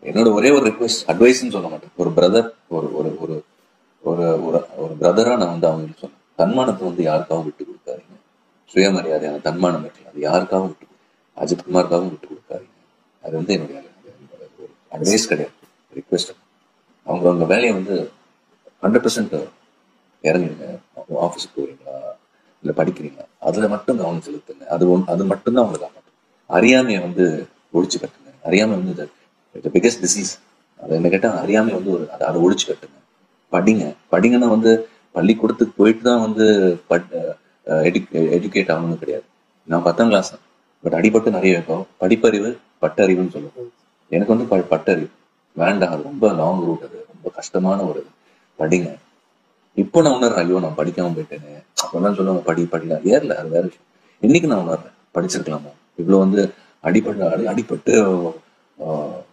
என்னோட ஒரே ஒரு ரிக்வெஸ்ட் அட்வைஸ்னு சொல்ல மாட்டேன் ஒரு பிரதர் ஒரு ஒரு ஒரு ஒரு ஒரு ஒரு பிரதரா நான் வந்து அவங்களுக்கு சொன்னேன் தன்மானத்தை வந்து யாருக்காகவும் விட்டு கொடுக்காதீங்க சுயமரியாதையான தன்மானம் இருக்கலாம் அது யாருக்காகவும் விட்டு அஜித் குமாருக்காகவும் விட்டு கொடுக்காதீங்க அது வந்து என்னுடைய அட்வைஸ் கிடையாது ரிக்வெஸ்ட் அவங்க அவங்க வேலையை வந்து ஹண்ட்ரட் பர்சன்ட் இறங்குங்க ஆஃபீஸுக்கு போறீங்களா இல்லை படிக்கிறீங்களா அதில் மட்டும் கவனம் செலுத்துங்க அது ஒன் அது மட்டும்தான் உங்களுக்கு காப்பாற்றும் அறியாமையை வந்து ஒழிச்சு கட்டுங்க அறியாமை வந்து இது பிகெஸ்ட் டிசீஸ் அது என்ன கேட்டால் அறியாமை வந்து ஒரு அதை அதை ஒழிச்சு கட்டுங்க படிங்க படிங்கன்னா வந்து பள்ளிக்கூடத்துக்கு போயிட்டு தான் வந்து எஜுகேட் ஆகணும்னு கிடையாது நான் பத்தாம் கிளாஸ் தான் பட் அடிபட்டு நிறைய வைக்கும் படிப்பறிவு பட்டறிவுன்னு சொல்லுவோம் எனக்கு வந்து ப- பட்டறிவு வேண்டாம் அது ரொம்ப லாங் ரூட் அது ரொம்ப கஷ்டமான ஒரு இது. படிங்க இப்போ நான் உணர்றேன் ஐயோ நான் படிக்காம போயிட்டேனே அப்பதான் சொல்லுவாங்க படி படிக்கலாம் ஏறல அது வேற விஷயம் இன்னைக்கு நான் உணர்றேன் படிச்சிருக்கலாமா இவ்வளவு வந்து அடிபட்டு அடி அடிபட்டு ஆஹ்,